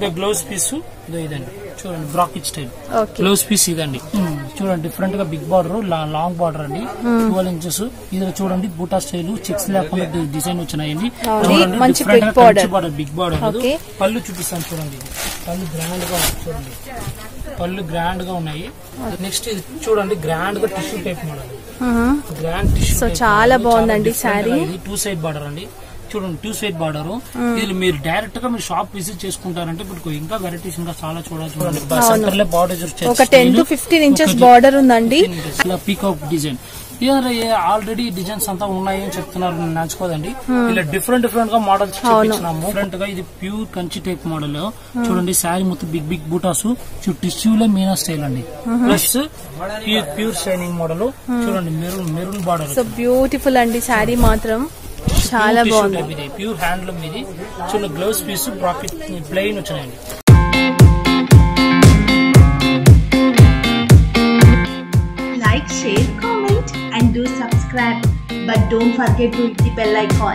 ఇక gloves piece ఇదో ఇదండి చూడండి bracket style okay glove piece ఇదండి చూడండి డిఫరెంట్ గా బిగ్ బార్డర్ లాంగ్ బార్డర్ అండి ట్వెల్వ్ ఇంచెస్ ఇందులో చూడండి బూటా స్టైల్ చెక్స్ లేకుండా డి- డిజైన్ వచ్చినాయండి అవును. చూడండి మంచి different big గా border. Kanchi border, big border Okay. పళ్ళు చూపిస్తాను చూడండి ఇది. పళ్ళు గ్రాండ్ గా ఉంది చూడండి పళ్ళు గ్రాండ్ గా ఉన్నాయి నెక్స్ట్ ఇది చూడండి గ్రాండ్ గా tissue type model grand tissue So, చాలా బాగుందండి saree. ఇది టూ సైడ్ బార్డర్ అండి చూడండి టూ సైడ్ బార్డర్ ఇది మీరు డైరెక్ట్ గా మీరు షాప్ విజిట్ చేసుకుంటారంటే ఇప్పుడు ఇంకా వెరైటీస్ ఇంకా చాలా చూడాలి చూడండి సెంటర్ లో బార్డర్ ఒక ten to fifteen inches border ఉందండి ఇలా పీకాక్ డిజైన్ ఆల్రెడీ డిజైన్స్ అంతా ఉన్నాయి అని చెప్తున్నారు నేను నచ్చుకోదండి ఇలా డిఫరెంట్ డిఫరెంట్ గా మోడల్స్ చూపించినాము డిఫరెంట్ గా ఇది ప్యూర్ కంచి టైప్ మోడల్ చూడండి శారీ మొత్తం బిగ్ బిగ్ బూటాస్ టిష్యూలే మీనా స్టైల్ అండి plus pure pure shining model చూడండి maroon maroon border so beautiful అండి శారీ మాత్రం చాలా బాగుంది ఇది ప్యూర్ హ్యాండ్లూమ్ ఇది చిన్న గ్లౌస్ పీస్ ప్రాఫిట్ ప్లెయిన్ వచ్చినాయండి like, share, comment, and do subscribe. But don't forget to hit the bell icon.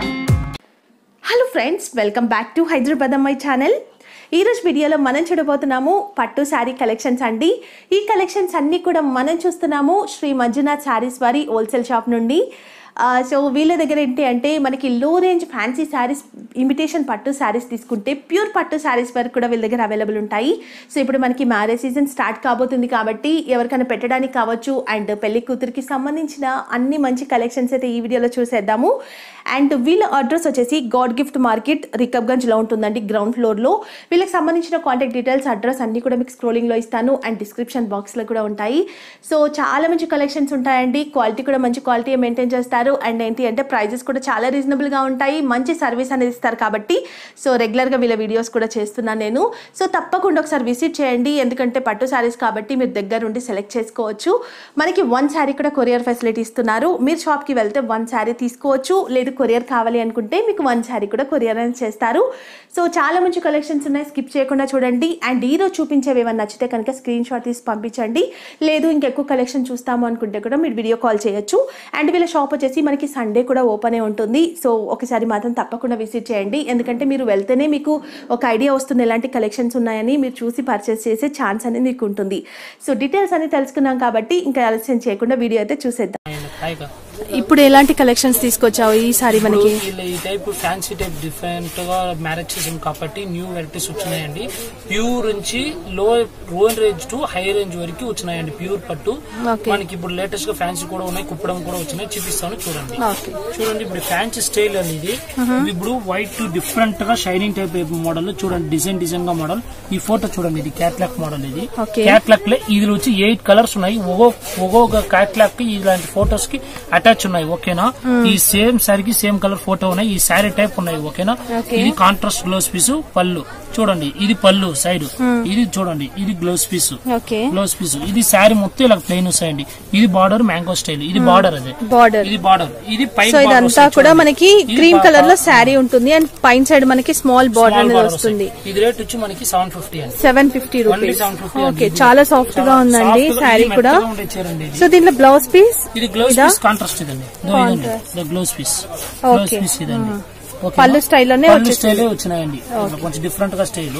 Hello friends welcome back to Hyderabad అమ్మాయి ఛానల్ ఈరోజు వీడియోలో మనం చూడబోతున్నాము పట్టు శారీ కలెక్షన్స్ అండి ఈ కలెక్షన్స్ అన్నీ కూడా మనం చూస్తున్నాము శ్రీ మంజునాథ్ శారీస్ వారి హోల్సేల్ షాప్ నుండి ఆ, సో వీళ్ళ దగ్గర ఏంటి అంటే మనకి లో రేంజ్ ఫ్యాన్సీ శారీస్ ఇమిటేషన్ పట్టు శారీస్ తీసుకుంటే ప్యూర్ పట్టు శారీస్ వరకు కూడా వీళ్ళ దగ్గర అవైలబుల్ ఉంటాయి సో ఇప్పుడు మనకి మ్యారేజ్ సీజన్ స్టార్ట్ కాబోతుంది కాబట్టి ఎవరికైనా పెట్టడానికి కావచ్చు అండ్ పెళ్లి కూతురికి సంబంధించిన అన్ని మంచి కలెక్షన్స్ అయితే ఈ వీడియోలో చూసేద్దాము అండ్ వీళ్ళ అడ్రస్ వచ్చేసి గాడ్ గిఫ్ట్ మార్కెట్ రికబ్గంజ్లో ఉంటుందండి గ్రౌండ్ ఫ్లోర్లో వీళ్ళకి సంబంధించిన కాంటాక్ట్ డీటెయిల్స్ అడ్రస్ అన్ని కూడా మీకు స్క్రోలింగ్లో ఇస్తాను అండ్ డిస్క్రిప్షన్ బాక్స్లో కూడా ఉంటాయి సో చాలా మంచి కలెక్షన్స్ ఉంటాయండి క్వాలిటీ కూడా మంచి క్వాలిటీ మెయింటైన్ చేస్తారు అండ్ ఏంటి అంటే ప్రైజెస్ కూడా చాలా రీజనబుల్గా ఉంటాయి మంచి సర్వీస్ అనేది ఇస్తారు కాబట్టి సో రెగ్యులర్గా వీళ్ళ వీడియోస్ కూడా చేస్తున్నాను నేను సో తప్పకుండా ఒకసారి విజిట్ చేయండి ఎందుకంటే పట్టు శారీస్ కాబట్టి మీరు దగ్గర ఉండి సెలెక్ట్ చేసుకోవచ్చు మనకి వన్ శారీ కూడా కొరియర్ ఫెసిలిటీ ఇస్తున్నారు మీరు షాప్కి వెళ్తే వన్ శారీ తీసుకోవచ్చు లేదు కొరియర్ కావాలి అనుకుంటే మీకు వన్ శారీ కూడా కొరియర్ అనేది చేస్తారు సో చాలా మంచి కలెక్షన్స్ ఉన్నాయి స్కిప్ చేయకుండా చూడండి అండ్ ఈరోజు చూపించేవి ఏమైనా నచ్చితే కనుక స్క్రీన్ షాట్ తీసి పంపించండి లేదు ఇంకెక్కువ కలెక్షన్ చూస్తాము అనుకుంటే కూడా మీరు వీడియో కాల్ చేయొచ్చు అండ్ వీళ్ళ షాప్ వచ్చేసి మనకి సండే కూడా ఓపెన్ ఉంటుంది సో ఒకసారి మాత్రం తప్పకుండా విజిట్ చేయండి ఎందుకంటే మీరు వెళ్తేనే మీకు ఒక ఐడియా వస్తుంది ఎలాంటి కలెక్షన్స్ ఉన్నాయని మీరు చూసి పర్చేస్ చేసే ఛాన్స్ అనేది మీకు ఉంటుంది సో డీటెయిల్స్ అన్ని తెలుసుకున్నాం కాబట్టి ఇంకా ఆలస్యం చేయకుండా వీడియో అయితే చూసేద్దాం హాయిగా ఇప్పుడు ఎలాంటి కలెక్షన్స్ తీసుకొచ్చావు ఈ సారీ మనకి వీళ్ళ ఈ టైప్ ఫ్యాన్సీ టైప్ డిఫరెంట్ గా మ్యారేజ్ సీజన్ కాబట్టి న్యూ వెరైటీస్ వచ్చినాయండి ప్యూర్ నుంచి లో లో రేంజ్ టు హై రేంజ్ వరకు వచ్చినాయండి ప్యూర్ పట్టు Okay. మనకి ఇప్పుడు లేటెస్ట్ గా ఫ్యాన్సీ కూడా ఉన్నాయి కుప్పడం కూడా వచ్చినాయి చూపిస్తాను చూడండి ఓకే చూడండి ఇప్పుడు ఫ్యాన్సీ స్టైల్ అని ఇది ఇది ఇప్పుడు వైట్ డిఫరెంట్ గా షైనింగ్ టైప్ మోడల్ చూడండి డిజైన్ డిజైన్ గా మోడల్ ఈ ఫోటో చూడండి ఇది క్యాట్లాక్ మోడల్ ఇది Okay. క్యాట్లాక్ లో ఇది వచ్చి ఎయిట్ కలర్స్ ఉన్నాయి ఒక్కో ఒక్కొక్క క్యాట్లాక్ కి ఇలాంటి ఫోటోస్ కి అటాచ్ ఉన్నాయి ఓకేనా ఈ సేమ్ శారీకి సేమ్ కలర్ ఫోటో ఉన్నాయి ఈ శారీ టైప్ ఉన్నాయి ఓకేనా Okay. ఇది కాంట్రాస్ట్ గ్లౌస్ పీస్ పళ్ళు చూడండి ఇది పళ్ళు సైడ్ ఇది చూడండి ఇది gloves piece okay blouse piece ఇది శారీ మొత్తం ఇలా ప్లెయిన్ వస్తాయండి ఇది బార్డర్ మ్యాంగో స్టైల్ ఇది బార్డర్ అదే బార్డర్ ఇది బార్డర్ ఇది పైన సో border ఇదంతా వస్తుంది కూడా చూడండి. మనకి ఇది క్రీమ్ పా- కలర్ లో పా- శారీ ఉంటుంది అండ్ పైన సైడ్ మనకి స్మాల్ బార్డర్ small అనేది border వస్తుంది ఇది రేట్ వచ్చి మనకి సెవెన్ ఫిఫ్టీ అండి సెవెన్ ఫిఫ్టీ Only రూపీస్ 750 అండి. ఓకే ఇది చాలా సాఫ్ట్ గా చాలా ఉందండి soft గా, శారీ ఇది కూడా మెత్తగా ఉండే చీర అండి ఇది. సో దీంట్లో బ్లౌజ్ పీస్ ఇది గ్లౌజ్ ఇదా? పీస్ కాంట్రాస్ట్ ఇదండి ఇదో ఇదండి ఇదో glove piece glove Okay. Piece ఇదండి ఓకేనా? పళ్ళు స్టైల్లోనే పళ్ళు వచ్చేసింది. స్టైలే వచ్చినాయండి ఇట్లా కొంచెం డిఫరెంట్ గా స్టైల్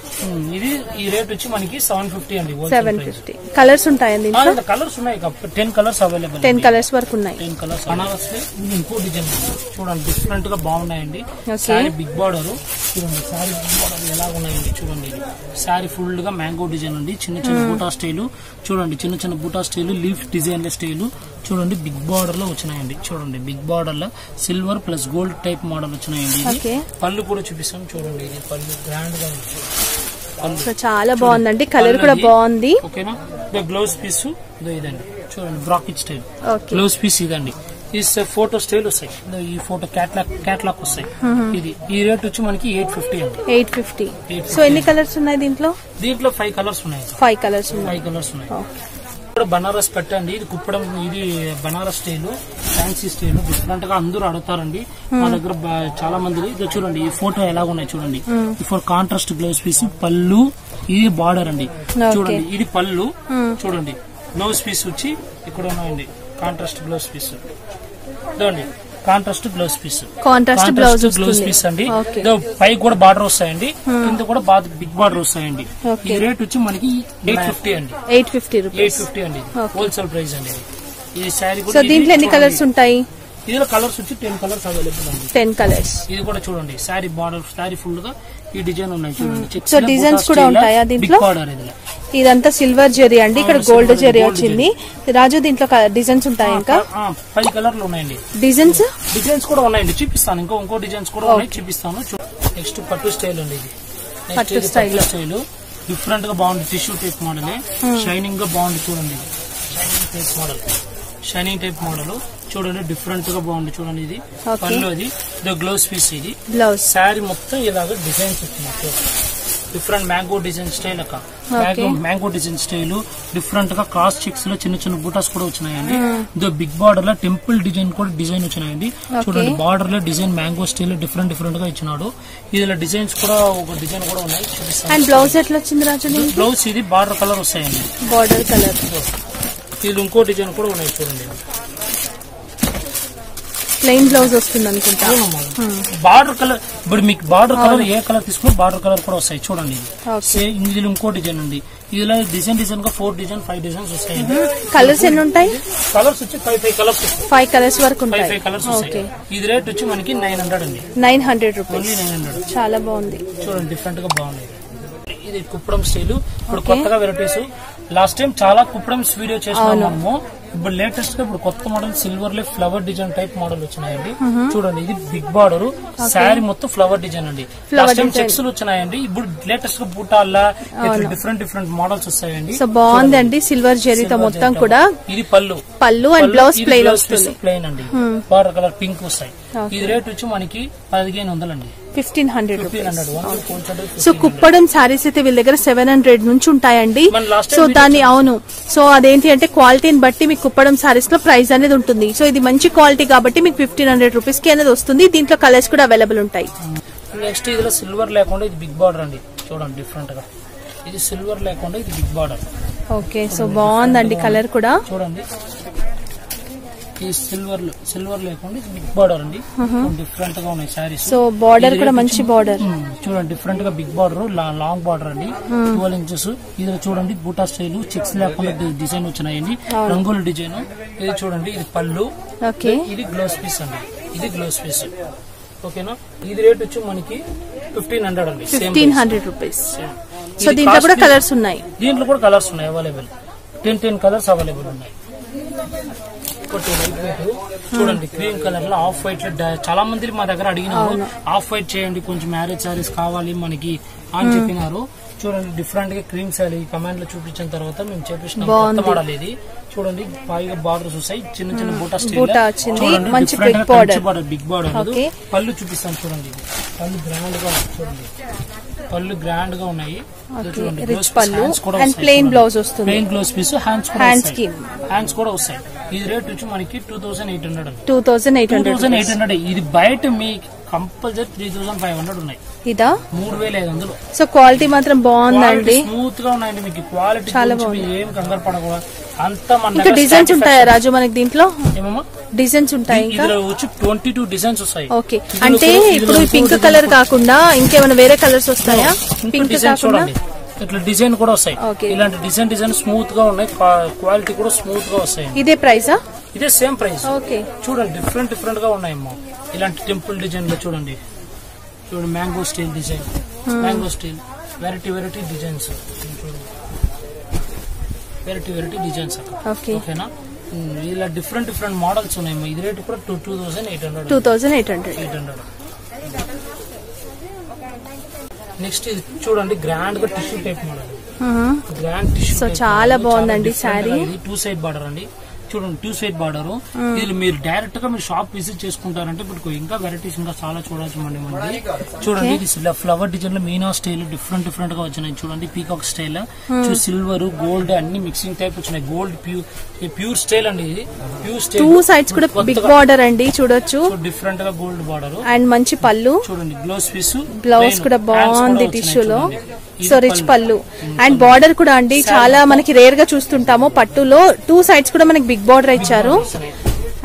ఇది ఈ రేట్ వచ్చి మనకి సెవెన్ ఫిఫ్టీ అండి సెవెన్ ఫిఫ్టీ కలర్స్ ఉంటాయండి దీంట్లో కలర్స్ ఉన్నాయి ten colours available ten colours వరకు ఉన్నాయి టెన్ కలర్స్ బనారస్ ఇది ఇంకో డిజైన్ చూడండి డిఫరెంట్ గా బాగున్నాయండి Okay. శారీ బిగ్ బార్డర్ చూడండి శారీ బిగ్ బార్డర్ ఎలా ఉన్నాయండి చూడండి ఇది శారీ ఫుల్ గా మ్యాంగో డిజైన్ ఉంది చిన్న చిన్న బూటా స్టైల్ చూడండి చిన్న చిన్న బూటా స్టైల్ లీఫ్ డిజైన్ స్టైల్ చూడండి బిగ్ బార్డర్ లో వచ్చినాయండి చూడండి బిగ్ బార్డర్ లో silver plus gold type model వచ్చినాయండి ఇది Okay. పళ్ళు కూడా చూపిస్తాం చూడండి ఇది పళ్ళు గ్రాండ్ గా ఉంది పళ్ళు సో చాలా బాగుందండి కలర్ కూడా పళ్ళు బాగుంది ఓకేనా ఇదో గ్లౌజ్ పీస్ ఇదో ఇదండి చూడండి bracket style okay close piece ఇదండి ఈ ఫోటో స్టైల్ వస్తాయి ఇదో ఈ ఫోటో క్యాట్లాక్ క్యాట్లాక్ వస్తాయి ఇది ఈ రేట్ వచ్చి మనకి ఎయిట్ ఫిఫ్టీ అండి ఎయిట్ ఫిఫ్టీ 850. సో ఎన్ని కలర్స్ ఉన్నాయి దీంట్లో దీంట్లో ఫైవ్ కలర్స్ ఉన్నాయి ఫైవ్ కలర్స్ ఉన్నాయి ఫైవ్ కలర్స్ ఉన్నాయి ఇక్కడ బనారస్ పెట్టండి ఇది కుప్పడం ఇది Banaras style fancy style different గా అందరూ అడుగుతారండి మా దగ్గర బా- చాలా మంది ఇది చూడండి ఈ ఫోటో ఎలా ఉన్నాయి చూడండి ఈ ఫోర్ కాంట్రాస్ట్ బ్లౌజ్ పీస్ పళ్ళు ఇది బార్డర్ అండి చూడండి ఇది పళ్ళు చూడండి బ్లౌజ్ పీస్ వచ్చి ఇక్కడ ఉన్నాయండి కాంట్రాస్ట్ బ్లౌజ్ పీస్ చూడండి contrast blouse piece contrast blouse blouse వస్తుంది పీస్ అండి ఓకే ఇదో పైకి కూడా బార్డర్ వస్తాయండి కింద కూడా బాగా బిగ్ బార్డర్ వస్తాయండి Okay. ఈ రేట్ వచ్చి మనకి ఎయిట్ ఫిఫ్టీ అండి eight fifty eight rupees fifty అండి Okay. హోల్సేల్ ప్రైస్ అండి ఇది. ఈ శారీ సో దీంట్లో ఎన్ని కలర్స్ ఉంటాయి ఇందులో కలర్స్ వచ్చి టెన్ కలర్స్ అవైలబుల్ అండి టెన్ కలర్స్ ఇది కూడా చూడండి శారీ బార్డర్ శారీ ఫుల్ గా ఈ డిజైన్ ఉన్నాయి చూడండి Checks So లో designs బూటా కూడా style లో ఉంటాయా దీంట్లో? బిగ్ బార్డర్ ఇది ఇదంతా సిల్వర్ జెరీ అండి ఇక్కడ అవును, గోల్డ్ silver జెరీ gold వచ్చింది రాజు దీంట్లో డిజైన్స్ ఉంటాయి ఇంకా ఆ, పది కలర్లు ఉన్నాయండి డిజైన్స్ డిజైన్స్ కూడా ఉన్నాయండి చూపిస్తాను ఇంకో ఇంకో డిజైన్స్ కూడా ఉన్నాయి చూపిస్తాను నెక్స్ట్ పట్టు స్టైల్ అండి ఇది Next పట్టు ఇది style. స్టైల్ డిఫరెంట్ గా బాగుంది టిష్యూ టైప్ మోడల్ షైనింగ్ గా బాగుంది చూడండి ఇది shining type model shining type model చూడండి డిఫరెంట్ గా బాగుంది చూడండి ఇది Okay. పళ్ళు ఇది ఇది గ్లోవ్స్ పీస్ ఇది బ్లౌజ్ శారీ మొత్తం ఇలాగ డిజైన్స్ వచ్చినాయి డిఫరెంట్ మ్యాంగో డిజైన్ స్టైల్ అక్క mango mango design style different గా క్రాస్ చెక్స్ లో చిన్న చిన్న బూటాస్ కూడా వచ్చినాయండి ఇదో బిగ్ బార్డర్ లో టెంపుల్ డిజైన్ కూడా డిజైన్ వచ్చినాయండి చూడండి బార్డర్ లో design mango style different different గా ఇచ్చినాడు ఇందులో డిజైన్స్ కూడా ఒక డిజైన్ కూడా ఉన్నాయి చూపిస్తాను అండ్ బ్లౌజ్ ఎట్లా వచ్చింది రాజు బ్లౌజ్ ఇది బార్డర్ కలర్ వస్తాయండి బార్డర్ కలర్ ఇది ఇంకో డిజైన్ కూడా ఉన్నాయి చూడండి ప్లెయిన్ బ్లౌజ్ వస్తుంది అనుకుంటా బార్డర్ కలర్ ఇప్పుడు మీకు బార్డర్ కలర్ ఏ కలర్ తీసుకున్నా బార్డర్ కలర్ కూడా వస్తాయి చూడండి ఇది Okay. సే- ఇందులో ఇంకో డిజైన్ ఉంది ఇదిలో డిజైన్ డిజైన్ గా ఫోర్ డిజైన్ ఫైవ్ డిజైన్స్ వస్తాయండి కలర్స్ ఎన్ని ఉంటాయి కలర్స్ వచ్చి ఫైవ్ ఫైవ్ కలర్స్ వస్తాయి ఫైవ్ కలర్స్ వరకు ఫైవ్ ఉంటాయి ఫైవ్ కలర్స్ ఓకే వస్తాయి ఇది రేట్ వచ్చి మనకి నైన్ హండ్రెడ్ అండి nine hundred rupees only nine hundred చాలా బాగుంది చూడండి డిఫరెంట్ గా బాగున్నాయి ఇది కుప్పడం స్టైల్ ఇప్పుడు కొత్తగా వెరైటీస్ లాస్ట్ టైం చాలా కుప్పడం వీడియో చేసినాం మనము ఇప్పుడు లేటెస్ట్ గా ఇప్పుడు కొత్త మోడల్ సిల్వర్ లే ఫ్లవర్ డిజైన్ టైప్ మోడల్ వచ్చినాయండి చూడండి ఇది బిగ్ బార్డర్ శారీ మొత్తం ఫ్లవర్ డిజైన్ అండి లాస్ట్ టైం చెక్స్ వచ్చినాయండి ఇప్పుడు లేటెస్ట్ గా బూటాల్లా డిఫరెంట్ డిఫరెంట్ మోడల్స్ వస్తాయండి సో బాగుందండి సిల్వర్ జెరీతో మొత్తం కూడా ఇది పళ్ళు పళ్ళు అండ్ బ్లౌజ్ ప్లెయిన్ వస్తుంది ప్లెయిన్ అండి బార్డర్ కలర్ పింక్ వస్తాయి ఇది రేట్ వచ్చి మనకి పదిహేను వందలండి fifteen hundred fifteen rupees hundred so Kuppadam saris అయితే వీళ్ళ దగ్గర సెవెన్ హండ్రెడ్ నుంచి ఉంటాయండి మన last time సో video దాన్ని అవును సో అదేంటి అంటే క్వాలిటీని బట్టి మీకు కుప్పడం శారీస్ లో ప్రైస్ అనేది ఉంటుంది సో ఇది మంచి క్వాలిటీ కాబట్టి మీకు ఫిఫ్టీన్ హండ్రెడ్ రూపీస్ కి అనేది వస్తుంది దీంట్లో కలర్స్ కూడా అవైలబుల్ ఉంటాయి నెక్స్ట్ ఇదిలో సిల్వర్ లేకుండా ఇది బిగ్ బార్డర్ అండి చూడండి డిఫరెంట్ గా ఇది సిల్వర్ లేకుండా ఇది బిగ్ బార్డర్ ఓకే సో బాగుందండి కలర్ కూడా చూడండి ఈ సిల్వర్ సిల్వర్ లేకుండా ఇది బిగ్ బార్డర్ అండి డిఫరెంట్ గా ఉన్నాయి శారీస్ సో బార్డర్ కూడా మంచి బార్డర్ చూడండి డిఫరెంట్ గా బిగ్ బార్డర్ లాంగ్ బార్డర్ అండి ట్వెల్వ్ ఇంచెస్ ఇది చూడండి బూటా స్టైల్ చెక్స్ లేకుండా డి- డిజైన్ వచ్చినాయండి రంగుల డిజైన్ ఇది చూడండి ఇది పళ్ళు ఓకే ఇది గ్లోవ్స్ పీస్ అండి ఇది గ్లోవ్స్ పీస్ ఓకేనా ఇది రేట్ వచ్చి మనకి ఫిఫ్టీన్ హండ్రెడ్ అండి same fifteen hundred rupees so ఇది దీంట్లో కూడా costly. కలర్స్ ఉన్నాయి దీంట్లో కూడా కలర్స్ ఉన్నాయి available ten ten colours available ఉన్నాయి ఒకటి లైట్ వెయిట్ చూడండి క్రీమ్ కలర్ లో ఆఫ్ వైట్ లో డా- చాలా మంది మా దగ్గర అడిగినారు ఆఫ్ వైట్ చేయండి కొంచెం మ్యారేజ్ సారీస్ కావాలి మనకి అని చెప్పినారు చూడండి డిఫరెంట్ గా క్రీమ్ సారీ కమాండ్ లో చూపించిన తర్వాత మేము చేపించిన కొత్త బాగుంది. మోడల్ ఇది చూడండి పైగా బార్డర్స్ వస్తాయి చిన్న చిన్న బూటా స్టైల్ బూటా వచ్చింది. మంచి big border. Border big border Okay. పళ్ళు చూపిస్తాను చూడండి ఇది పళ్ళు గ్రాండ్ గా ఉంది చూడండి పళ్ళు గ్రాండ్ గా ఉన్నాయి ఇది చూడండి రిచ్ Blouse piece, పళ్ళు hands కూడా అండ్ వస్తాయి ప్లెయిన్ చూడండి. బ్లౌజ్ వస్తుంది ప్లెయిన్ గ్లోవ్స్ పీస్ హ్యాండ్స్ కూడా Hands వస్తాయి కి. హ్యాండ్స్ కూడా వస్తాయి ఇది రేట్ వచ్చి మనకి two thousand eight hundred two thousand eight two hundred thousand eight hundred ఇది బయట మీ compulsory three thousand five hundred ఉన్నాయి ఇదా మూడు వేల ఐదు వందలు సో క్వాలిటీ మాత్రం బాగుందండి స్మూత్ గా ఉన్నాయండి మీకు క్వాలిటీ చాలా గురించి మీరు ఏం కంగారు పడకూడదు అంతా మన ఇంకా దగ్గర డిజైన్స్ satisfaction. ఉంటాయా రాజు మనకి దీంట్లో ఏమమ్మా డిజైన్స్ ఉంటాయి ఇంకా ఇందులో వచ్చి ట్వంటీ టూ డిజైన్స్ వస్తాయి ఓకే ఇందులో అంటే కూడా- ఇప్పుడు ఇందులో ఈ పింక్ ఇంకో కలర్ design కాకుండా ఇంకేమైనా వేరే కలర్స్ వస్తాయా ఇంకో పింక్ డిజైన్ కాకుండా చూడండి ఇట్లా డిజైన్ కూడా వస్తాయి Okay. ఇలాంటి డిజైన్ డిజైన్ స్మూత్ గా ఉన్నాయి క్వా- క్వాలిటీ కూడా స్మూత్ గా వస్తాయి ఇదే ప్రైసా ఇదే సేమ్ ప్రైస్ ఓకే చూడండి డిఫరెంట్ డిఫరెంట్ గా ఉన్నాయమ్మా ఇలాంటి టెంపుల్ డిజైన్ లో చూడండి చూడండి mango style design mango style variety variety designs చూడండి వెరైటీ వెరైటీ డిజైన్స్ అక్కడ ఓకే ఓకేనా ఉమ్, ఇలా డిఫరెంట్ డిఫరెంట్ మోడల్స్ ఉన్నాయమ్మా ఇది రేట్ కూడా two two thousand eight hundred two thousand eight hundred eight hundred next ఇది చూడండి గ్రాండ్ గా tissue type model grand tissue So, చాలా బాగుందండి saree. ఇది టూ సైడ్ బార్డర్ అండి చూడండి టూ సైడ్ బార్డర్ ఇది మీరు డైరెక్ట్ గా మీరు షాప్ విజిట్ చేసుకుంటారంటే ఇప్పుడు ఇంకా వెరైటీస్ ఇంకా చాలా చూడొచ్చు అండి మనకి చూడండి ఇది ఫ్లవర్ డిజైన్ లో మీనా స్టైల్ డిఫరెంట్ డిఫరెంట్ గా వచ్చినాయి చూడండి పీకాక్ స్టైల్ సిల్వర్ గోల్డ్ అన్ని మిక్సింగ్ టైప్ వచ్చినాయి గోల్డ్ ప్యూర్ ప్యూర్ స్టైల్ అండి ఇది ప్యూర్ స్టైల్ టూ సైడ్స్ కూడా బిగ్ బార్డర్ అండి చూడొచ్చు డిఫరెంట్ గా గోల్డ్ బార్డర్ అండ్ మంచి పళ్ళు చూడండి బ్లౌజ్ పీస్ బ్లౌజ్ కూడా బాగుంది టిష్యూలో సో రిచ్ పళ్ళు అండ్ బార్డర్ కూడా అండి చాలా మనకి రేర్ గా చూస్తుంటాము పట్టులో టూ సైడ్స్ కూడా మనకి బిగ్ బార్డర్ ఇచ్చారు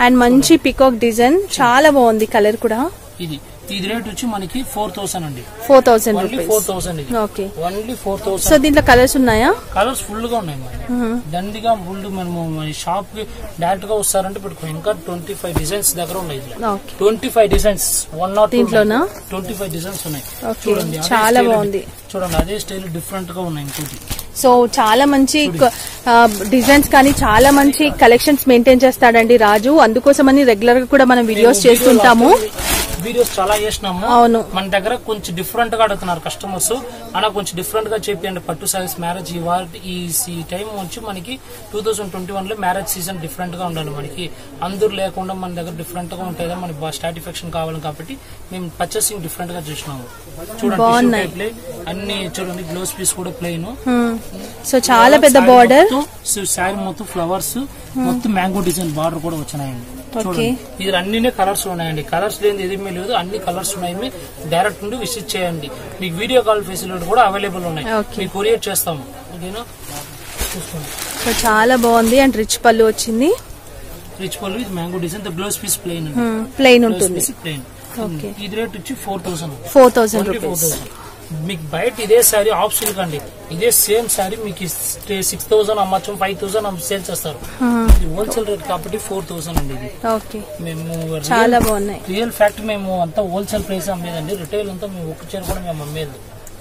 అండ్ మంచి పికాక్ డిజైన్ చాలా బాగుంది కలర్ కూడా ఇది ఇది రేట్ వచ్చి మనకి ఫోర్ థౌసండ్ అండి four thousand only rupees four thousand ఇది okay only four so thousand దీంట్లో కలర్స్ ఉన్నాయా కలర్స్ ఫుల్ గా ఉన్నాయి మరి దండిగా ఫుల్ మనము మన షాప్ కి డైరెక్ట్ గా వస్తారంటే పెట్టుకో ఇంకా ట్వంటీ ఫైవ్ డిజైన్స్ దగ్గర ఉన్నాయి okay twenty five designs one not దీంట్లోనా? ట్వంటీ ఫైవ్ డిజైన్స్ ఉన్నాయి Okay. చూడండి అదే చాలా style- బాగుంది. చూడండి అదే స్టైల్ డిఫరెంట్ గా ఉన్నాయి ఇంకోటి సో చాలా మంచి డిజైన్స్ కానీ చాలా మంచి కలెక్షన్స్ మెయింటైన్ చేస్తాడండి రాజు అందుకోసమని రెగ్యులర్ గా కూడా మనం వీడియోస్ చేస్తుంటాము వీడియోస్ చాలా చేసినాము అవును. మన దగ్గర కొంచెం డిఫరెంట్ గా అడుగుతున్నారు కస్టమర్స్ అలా కొంచెం డిఫరెంట్ గా చెప్పండి పట్టు సారీస్ మ్యారేజ్ ఈ వారి ఈ ఈ టైం వచ్చి మనకి టూ థౌసండ్ ట్వంటీ వన్ లో మ్యారేజ్ సీజన్ డిఫరెంట్ గా ఉండాలి మనకి అందరూ లేకుండా మన దగ్గర డిఫరెంట్ గా ఉంటుంది మనకి బాగా సాటిస్ఫాక్షన్ కావాలి కాబట్టి మేము పర్చేసింగ్ డిఫరెంట్ గా చేసినాము చూడండి బాగున్నాయి. tissue type లే, అన్ని చూడండి బ్లౌజ్ పీస్ కూడా ప్లెయిన్ సో చాలా పెద్ద బార్డర్ శారీ మొత్తం ఫ్లవర్స్ మొత్తం మ్యాంగో డిజైన్ బార్డర్ కూడా వచ్చినాయండి చూడండి ఇది అన్ని కలర్స్ ఉన్నాయండి కలర్స్ లేని ఏది లేదు అన్ని కలర్స్ ఉన్నాయి మీరు డైరెక్ట్ నుండి విజిట్ చేయండి మీకు వీడియో కాల్ ఫెసిలిటీ కూడా అవైలబుల్ ఉన్నాయి Okay. మీకు కొరియర్ చేస్తాము ఓకేనా చూసుకోండి సో చాలా బాగుంది అండ్ రిచ్ పళ్ళు వచ్చింది రిచ్ పళ్ళు ఇది mango design blouse piece plain plain blouse ఉంటుంది పీస్ ప్లెయిన్ Okay. ఇది రేట్ వచ్చి four thousand four thousand only four rupees thousand మీకు బయట ఇదే శారీ ఆఫ్ సిల్క్ అండి ఇదే సేమ్ శారీ మీకు సిక్స్ థౌసండ్ అమ్మచ్చు ఫైవ్ థౌసండ్ సేల్ చేస్తారు ఇది హోల్సేల్ రేట్ కాబట్టి ఫోర్ థౌసండ్ అండి ఇది ఓకే మేము చాలా బాగున్నాయి రియల్ ఫ్యాక్ట్ మేము అంతా హోల్సేల్ ప్రైస్ అమ్మేదండి రిటైల్ అంతా మేము ఒక్క చీర కూడా మేము అమ్మేది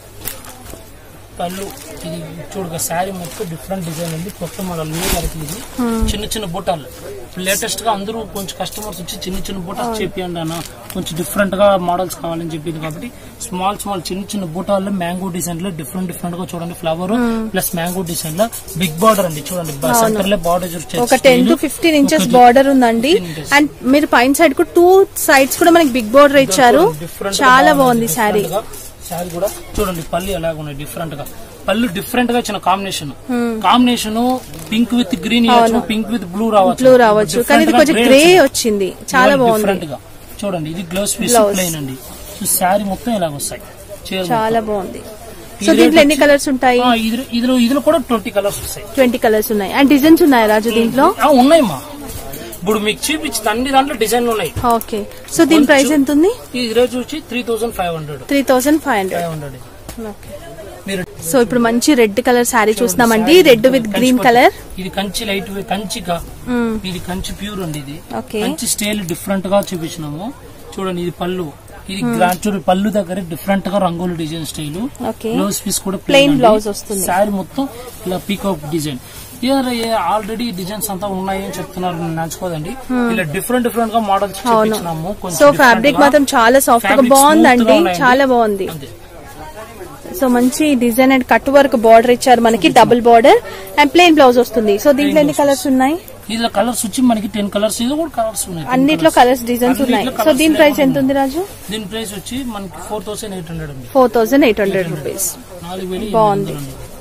పళ్ళు ఇది చూడగా శారీ మొత్తం డిఫరెంట్ డిజైన్ ఉంది కొత్త మోడల్ న్యూ వరకు ఇది చిన్న చిన్న బుట్టాలు లేటెస్ట్ గా అందరూ కొంచెం కస్టమర్స్ వచ్చి చిన్న చిన్న బుట్టాలు చెప్పండి అన్న కొంచెం డిఫరెంట్ గా మోడల్స్ కావాలని చెప్పింది కాబట్టి స్మాల్ స్మాల్ చిన్న చిన్న బుట్టాల్లో మ్యాంగో డిజైన్ లో డిఫరెంట్ డిఫరెంట్ గా చూడండి ఫ్లవర్ ప్లస్ మ్యాంగో డిజైన్ లో బిగ్ బార్డర్ అండి చూడండి సెంటర్ లో బార్డర్ ఒక ten to fifteen inches border ఉందండి 15 inches. అండ్ మీరు పైన సైడ్ కూడా టూ సైడ్స్ కూడా మనకి బిగ్ బార్డర్ ఇచ్చారు చాలా బాగుంది శారీ శారీ కూడా చూడండి పళ్ళు ఎలాగ ఉన్నాయి డిఫరెంట్ గా పళ్ళు డిఫరెంట్ గా ఇచ్చిన combination combination pink with green ఇవ్వచ్చు పింక్ విత్ బ్లూ రావచ్చు బ్లూ రావచ్చు కానీ ఇది కొంచెం గ్రే వచ్చింది చాలా బాగుంది డిఫరెంట్ గా చూడండి ఇది గ్లౌస్ పీస్ Blouse. ప్లెయిన్ అండి సో శారీ మొత్తం ఇలాగ వస్తాయి చీర చాలా బాగుంది సో ఇది దీంట్లో రేట్ ఎన్ని వచ్చి- కలర్స్ ఉంటాయి ఆ, ఇది- ఇదిలో ఇదిలో కూడా ట్వంటీ కలర్స్ వస్తాయి ట్వంటీ కలర్స్ ఉన్నాయి అండ్ డిజైన్స్ ఉన్నాయి రాజు దీంట్లో ఆ, ఉన్నాయమ్మా ఇప్పుడు మీకు చూపించి అన్ని దాంట్లో డిజైన్లు ఉన్నాయి ఓకే సో దీని ప్రైస్ ఎంత ఉంది ఈ రోజు వచ్చి three thousand five hundred three thousand five hundred five hundred okay మీరు సో ఇప్పుడు మంచి రెడ్ కలర్ శారీ చూస్తున్నామండి రెడ్ విత్ కంచి గ్రీన్ పట్టు. కలర్ ఇది కంచి లైట్ కంచిగా ఇది కంచి ప్యూర్ అండి ఇది Okay. కంచి స్టైల్ డిఫరెంట్ గా చూపించినాము చూడండి ఇది పళ్ళు ఇది గ్రాండ్ చూడండి పళ్ళు దగ్గర డిఫరెంట్ గా rangoli design style Okay. Blouse piece కూడా Plain blouse వస్తుంది. శారీ మొత్తం ఇలా పీకాక్ డిజైన్ ఆల్రెడీ డిజైన్స్ అంతా ఉన్నాయి అని చెప్తున్నారు నేను నచ్చుకోదండి ఇలా డిఫరెంట్ డిఫరెంట్ గా మోడల్స్ చూపించినాము కొంచెం సో different ఫ్యాబ్రిక్ గా. మాత్రం చాలా సాఫ్ట్ గా Fabric బాగుందండి smooth గా ఉన్నాయండి. చాలా బాగుంది అంతే. సో మంచి design and cut work border ఇచ్చారు మనకి double border and plain blouse వస్తుంది సో దీంట్లో ఎన్ని కలర్స్ ఉన్నాయి ఇందులో కలర్స్ వచ్చి మనకి టెన్ కలర్స్ ఇది కూడా కలర్స్ ఉన్నాయి అన్నిట్లో కలర్స్ డిజైన్స్ ఉన్నాయి అన్నిట్లో సో colours దీని ప్రైస్ ఎంత లేకుండా ఉంది రాజు దీని ప్రైస్ వచ్చి మనకి ఫోర్ థౌసండ్ ఎయిట్ హండ్రెడ్ అండి four thousand eight hundred rupees నాలుగు వేలు బాగుంది. ఎనిమిది వందలు అండి.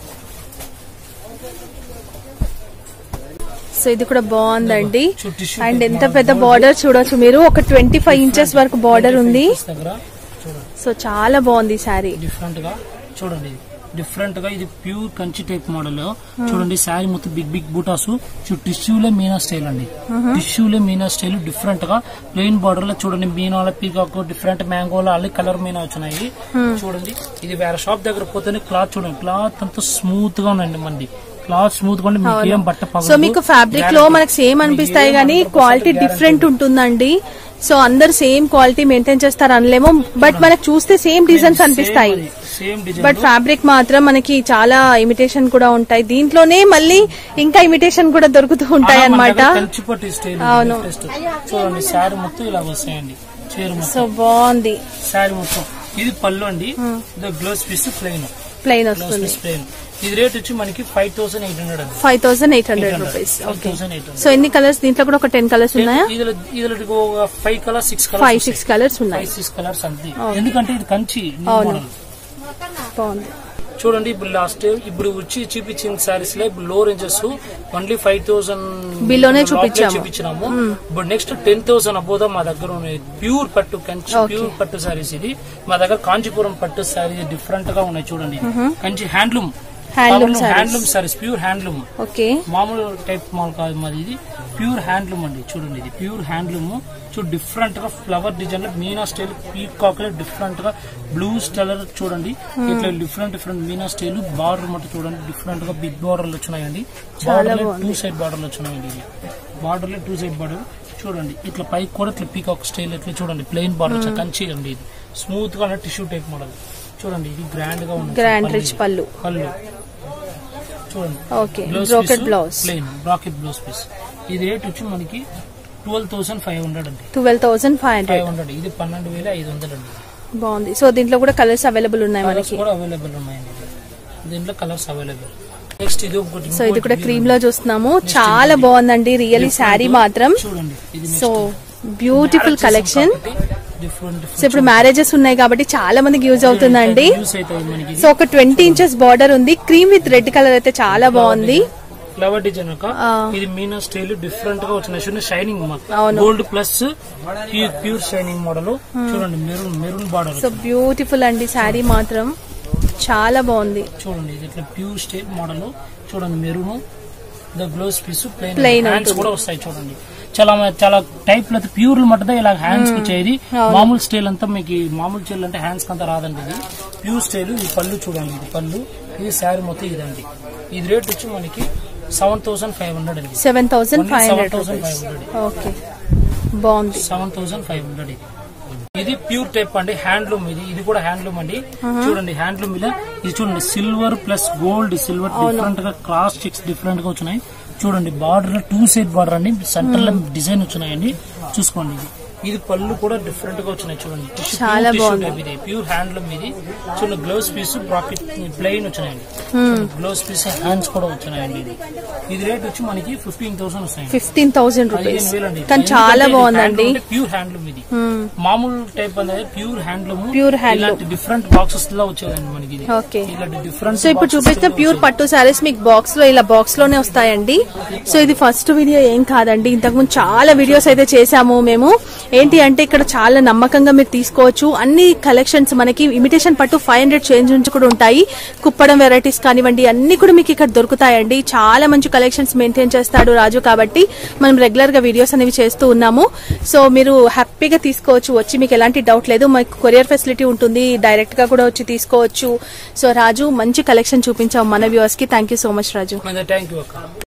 సో ఇది కూడా బాగుందండి చుట్టూ tissue అండ్ type ఎంత model పెద్ద బార్డర్ చూడొచ్చు మీరు ఒక ట్వంటీ ఫైవ్ ఇంచెస్ వరకు బార్డర్ ఉంది Face దగ్గర చూడండి సో చాలా బాగుంది శారీ డిఫరెంట్ గా చూడండి డిఫరెంట్ గా ఇది ప్యూర్ కంచి టైప్ మోడల్ చూడండి శారీ మొత్తం బిగ్ బిగ్ బూటాస్ టిష్యూలే మీనా స్టైల్ అండి టిష్యూలే మీనా స్టైల్ డిఫరెంట్ గా ప్లెయిన్ బార్డర్ లో చూడండి మీనాల పీకాక్ డిఫరెంట్ మ్యాంగోలో అల్లి కలర్ మీనా వచ్చినాయి చూడండి ఇది వేరే షాప్ దగ్గర పోతేనే క్లాత్ చూడండి క్లాత్ అంతా స్మూత్ గా ఉందండి మంది క్లాత్ స్మూత్ గా ఉండి మీకు ఏం బట్ట పగలదు. సో మీకు ఫ్యాబ్రిక్ లో మనకు సేమ్ అనిపిస్తాయి కానీ క్వాలిటీ డిఫరెంట్ ఉంటుందండి సో అందరు సేమ్ క్వాలిటీ మెయింటైన్ చేస్తారు అనలేమో బట్ మనకు చూస్తే సేమ్ డిజైన్స్ అనిపిస్తాయి సేమ్ డిజైన్ బట్ ఫ్యాబ్రిక్ మాత్రం మనకి చాలా ఇమిటేషన్ కూడా ఉంటాయి దీంట్లోనే మళ్ళీ ఇంకా ఇమిటేషన్ కూడా దొరుకుతూ ఉంటాయి అన్నమాట కంచిపట్టి స్టైల్ అవును. లేటెస్ట్. చూడండి శారీ మొత్తం ఇలా వస్తాయండి చీర మొత్తం సో బాగుంది శారీ మొత్తం ఇది పళ్ళు అండి ఇది gloves piece plain plain blouse వస్తుంది పీస్ ప్లెయిన్ ఇది రేట్ వచ్చి మనకి ఫైవ్ థౌసండ్ ఎయిట్ హండ్రెడ్ అండి five thousand eight hundred rupees five okay thousand eight hundred so ఎన్ని కలర్స్ దీంట్లో కూడా ఒక టెన్ కలర్స్ ఉన్నాయా ఇదిలో ఇదిలో ఒక five colour six colour five six colours ఉన్నాయి ఫైవ్ సిక్స్ కలర్స్ అంతే ఎందుకంటే ఇది కంచి new అవును. model. బాగుంది చూడండి ఇప్పుడు లాస్ట్ ఇప్పుడు వచ్చి చూపించిన సారీస్ లో ఇప్పుడు లో రేంజెస్ ఓన్లీ ఫైవ్ థౌసండ్ బిలోనే చూపించాము. చూపించినాము ఇప్పుడు నెక్స్ట్ టెన్ థౌసండ్ అబోదా మా దగ్గర ఉన్నాయి ప్యూర్ పట్టు కంచి ప్యూర్ పట్టు సారీస్ ఇది మా దగ్గర కాంచీపురం పట్టు సారీ డిఫరెంట్ గా ఉన్నాయి చూడండి Kanchi handloom handloom saris handloom saris pure handloom okay మామూలు టైప్ మాల్ కాదు మాది ఇది ప్యూర్ హ్యాండ్లూమ్ అండి చూడండి ఇది ప్యూర్ హ్యాండ్లూమ్ చూడు డిఫరెంట్ గా ఫ్లవర్ డిజైన్ లో మీనా స్టైల్ పీకాక్ లో డిఫరెంట్ గా బ్లూ కలర్ చూడండి ఇట్లా డిఫరెంట్ డిఫరెంట్ మీనా స్టైల్ బార్డర్ మట్టి చూడండి డిఫరెంట్ గా బిగ్ బార్డర్లు వచ్చినాయండి బార్డర్ టూ సైడ్ బార్డర్లు వచ్చినాయండి ఇది బార్డర్ లో టూ సైడ్ బార్డర్ చూడండి ఇట్లా పైకి కూడా ఇట్లా పీకాక్ స్టైల్ ఇట్లా చూడండి ప్లెయిన్ బార్డర్ కంచి అండి ఇది స్మూత్ గా టిష్యూ టైప్ మోడల్ చూడండి ఇది గ్రాండ్ గా ఉంది గ్రాండ్ పళ్ళు రిచ్ ఇది. పళ్ళు పళ్ళు చూడండి okay brocade blouse plain brocade blouse piece ఇది రేట్ వచ్చి మనకి ట్వెల్వ్ థౌసండ్ ఫైవ్ హండ్రెడ్ అండి twelve thousand five hundred five hundred ఇది పన్నెండు వేల ఐదు వందలు అండి బాగుంది సో దీంట్లో కూడా కలర్స్ అవైలబుల్ ఉన్నాయి కలర్స్ మనకి కూడా అవైలబుల్ ఉన్నాయండి దీంట్లో కలర్స్ అవైలబుల్ నెక్స్ట్ ఇది ఒకటి సో ఇది కూడా క్రీమ్ లో చూస్తున్నాము చాలా బాగుందండి రియల్లీ శారీ మాత్రం చూడండి ఇది so beautiful collection different so ఇప్పుడు మ్యారేజెస్ ఉన్నాయి కాబట్టి చాలా మందికి యూజ్ అవుతుందండి యూస్ అవుతాయి మనకి సో ఒక ట్వంటీ ఇంచెస్ బార్డర్ ఉంది క్రీమ్ విత్ రెడ్ కలర్ అయితే చాలా బాగుంది ఫ్లవర్ డిజైన్ ఒక ఆ. ఇది మీనా స్టైల్ డిఫరెంట్ గా వచ్చిన చూడండి షైనింగ్ అవును. Gold plus pure pure shining model చూడండి maroon maroon border so beautiful అండి శారీ మాత్రం చాలా బాగుంది చూడండి ఇది ఇట్లా ప్యూర్ స్టైల్ మోడల్ చూడండి maroon the blouse piece Plain plain hands ఉంటుంది. కూడా వస్తాయి చూడండి చాలా మ- చాలా టైప్ లో ప్యూర్ మట్టుగా ఇలా హ్యాండ్స్ వచ్చేది అవును. మామూలు స్టైల్ అంతా మీకు ఈ మామూలు స్టైల్ అంటే హ్యాండ్స్ అంతా రాదండి ఇది ప్యూర్ స్టైల్ ఈ పళ్ళు చూడండి ఇది పళ్ళు ఇది శారీ మొత్తం ఇదండి ఇది రేట్ వచ్చి మనకి సెవెన్ థౌసండ్ ఫైవ్ హండ్రెడ్ అండి seven thousand five hundred 7,500. Okay బాగుంది సెవెన్ థౌసండ్ ఫైవ్ హండ్రెడ్ ఇది ఇది ప్యూర్ టైప్ అండి హ్యాండ్లూమ్ ఇది ఇది కూడా హ్యాండ్లూమ్ అండి చూడండి హ్యాండ్లూమ్ ఇలా ఇది చూడండి silver plus gold silver different గా క్రాస్ చెక్స్ డిఫరెంట్ గా వచ్చినాయి చూడండి బార్డర్ లో టూ సైడ్ బార్డర్ అండి సెంటర్ లో డిజైన్ వచ్చినాయండి చూసుకోండి ఇది ఇది పళ్ళు కూడా డిఫరెంట్ గా వచ్చినాయి చూడండి Tissue- pure చాలా tissue బాగుంది. type ఇది ప్యూర్ హ్యాండ్లూమ్ ఇది చూడండి గ్లౌస్ పీస్ ప్రాఫిట్ ప్లెయిన్ వచ్చినాయండి గ్లౌస్ పీస్ హ్యాండ్స్ కూడా వచ్చినాయండి ఇది ఇది రేట్ వచ్చి మనకి ఫిఫ్టీన్ థౌసండ్ వస్తాయండి ఫిఫ్టీన్ థౌసండ్ రూపీస్ పదిహేను వేలండి. కానీ చాలా ఎందుకంటే ఇది బాగుందండి హ్యాండ్లూమ్ అంటే ప్యూర్ హ్యాండ్లూమ్ ఇది మామూలు టైప్ అనేది ప్యూర్ హ్యాండ్లూమ్ Pure handloom. ఇలాంటి డిఫరెంట్ బాక్సెస్ లో వచ్చేదండి మనకి ఇది ఓకే ఇలాంటి డిఫరెంట్ సో ఇప్పుడు చూపిస్తే ప్యూర్ పట్టు శారీస్ మీకు బాక్స్ లో ఇలా బాక్స్ లోనే వస్తాయండి సో ఇది ఫస్ట్ వీడియో ఏం కాదండి ఇంతకుముందు చాలా వీడియోస్ అయితే చేశాము మేము ఏంటి అంటే ఇక్కడ చాలా నమ్మకంగా మీరు తీసుకోవచ్చు అన్ని కలెక్షన్స్ మనకి ఇమిటేషన్ పట్టు ఫైవ్ హండ్రెడ్ చేంజ్ నుంచి కూడా ఉంటాయి కుప్పడం వెరైటీస్ కానివ్వండి అన్ని కూడా మీకు ఇక్కడ దొరుకుతాయండి చాలా మంచి కలెక్షన్స్ మెయింటైన్ చేస్తాడు రాజు కాబట్టి మనం రెగ్యులర్ గా వీడియోస్ అనేవి చేస్తూ ఉన్నాము సో మీరు హ్యాపీగా తీసుకోవచ్చు వచ్చి మీకు ఎలాంటి డౌట్ లేదు మాకు కొరియర్ ఫెసిలిటీ ఉంటుంది డైరెక్ట్ గా కూడా వచ్చి తీసుకోవచ్చు సో రాజు మంచి కలెక్షన్ చూపించాం మన వ్యూవర్స్ కి thank you so much Raju thank you అక్క